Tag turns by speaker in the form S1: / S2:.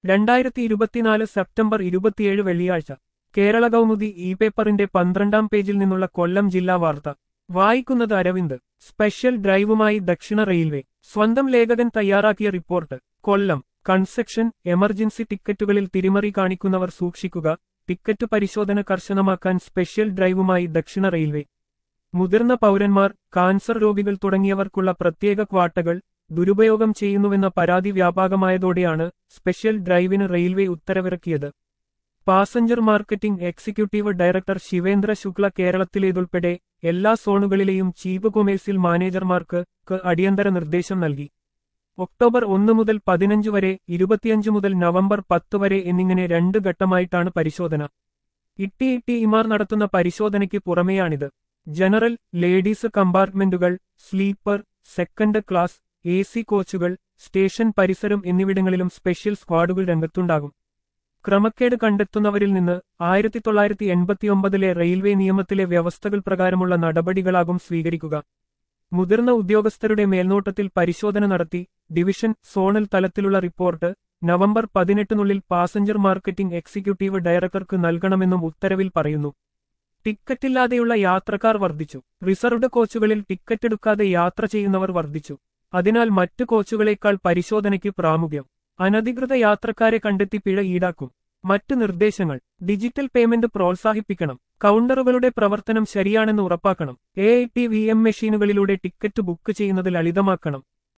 S1: രണ്ടായിരത്തി ഇരുപത്തിനാല് സെപ്റ്റംബർ ഇരുപത്തിയേഴ് വെള്ളിയാഴ്ച കേരള കൗമുദി ഇ പേപ്പറിന്റെ പന്ത്രണ്ടാം പേജിൽ നിന്നുള്ള കൊല്ലം ജില്ലാ വാർത്ത വായിക്കുന്നത് അരവിന്ദ് സ്പെഷ്യൽ ഡ്രൈവുമായി ദക്ഷിണ റെയിൽവേ സ്വന്തം ലേഖകൻ തയ്യാറാക്കിയ റിപ്പോർട്ട് കൊല്ലം കൺസെക്ഷൻ എമർജൻസി ടിക്കറ്റുകളിൽ തിരിമറി കാണിക്കുന്നവർ സൂക്ഷിക്കുക ടിക്കറ്റ് പരിശോധന കർശനമാക്കാൻ സ്പെഷ്യൽ ഡ്രൈവുമായി ദക്ഷിണ റെയിൽവേ മുതിർന്ന പൗരന്മാർ കാൻസർ രോഗികൾ തുടങ്ങിയവർക്കുള്ള പ്രത്യേക ക്വാട്ടകൾ ദുരുപയോഗം ചെയ്യുന്നുവെന്ന പരാതി വ്യാപകമായതോടെയാണ് സ്പെഷ്യൽ ഡ്രൈവിന് റെയിൽവേ ഉത്തരവിറക്കിയത് passenger marketing executive director Shivendra Shukla കേരളത്തിലേതുൾപ്പെടെ എല്ലാ സോണുകളിലെയും ചീഫ് കൊമേഴ്സ്യൽ മാനേജർമാർക്ക് ക്ക് അടിയന്തര നിർദ്ദേശം നൽകി ഒക്ടോബർ ഒന്ന് മുതൽ പതിനഞ്ച് വരെ ഇരുപത്തിയഞ്ച് മുതൽ നവംബർ പത്ത് വരെ എന്നിങ്ങനെ രണ്ട് ഘട്ടമായിട്ടാണ് പരിശോധന ഇട്ടി ഇട്ടി ഇമാർ നടത്തുന്ന പരിശോധനയ്ക്ക് പുറമെയാണിത് ജനറൽ ലേഡീസ് കമ്പാർട്ട്മെന്റുകൾ sleeper second class A C കോച്ചുകൾ സ്റ്റേഷൻ പരിസരം എന്നിവിടങ്ങളിലും സ്പെഷ്യൽ സ്ക്വാഡുകൾ രംഗത്തുണ്ടാകും ക്രമക്കേട് കണ്ടെത്തുന്നവരിൽ നിന്ന് ആയിരത്തി തൊള്ളായിരത്തി എൺപത്തിയൊമ്പതിലെ റെയിൽവേ നിയമത്തിലെ വ്യവസ്ഥകൾ പ്രകാരമുള്ള നടപടികളാകും സ്വീകരിക്കുക മുതിർന്ന ഉദ്യോഗസ്ഥരുടെ മേൽനോട്ടത്തിൽ പരിശോധന നടത്തി ഡിവിഷൻ സോണൽ തലത്തിലുള്ള റിപ്പോർട്ട് നവംബർ പതിനെട്ടിനുള്ളിൽ പാസഞ്ചർ മാർക്കറ്റിംഗ് എക്സിക്യൂട്ടീവ് ഡയറക്ടർക്ക് നൽകണമെന്നും ഉത്തരവിൽ പറയുന്നു ടിക്കറ്റില്ലാതെയുള്ള യാത്രക്കാർ വർദ്ധിച്ചു റിസർവ്ഡ് കോച്ചുകളിൽ ടിക്കറ്റ് എടുക്കാതെ യാത്ര ചെയ്യുന്നവർ വർദ്ധിച്ചു അതിനാൽ മറ്റു കോച്ചുകളേക്കാൾ പരിശോധനയ്ക്ക് പ്രാമുഖ്യം അനധികൃത യാത്രക്കാരെ കണ്ടെത്തി പിഴ ഈടാക്കും മറ്റ് നിർദ്ദേശങ്ങൾ ഡിജിറ്റൽ പേയ്മെന്റ് പ്രോത്സാഹിപ്പിക്കണം കൗണ്ടറുകളുടെ പ്രവർത്തനം ശരിയാണെന്ന് ഉറപ്പാക്കണം A I T V M മെഷീനുകളിലൂടെ ടിക്കറ്റ് ബുക്ക് ചെയ്യുന്നത് ലളിതമാക്കണം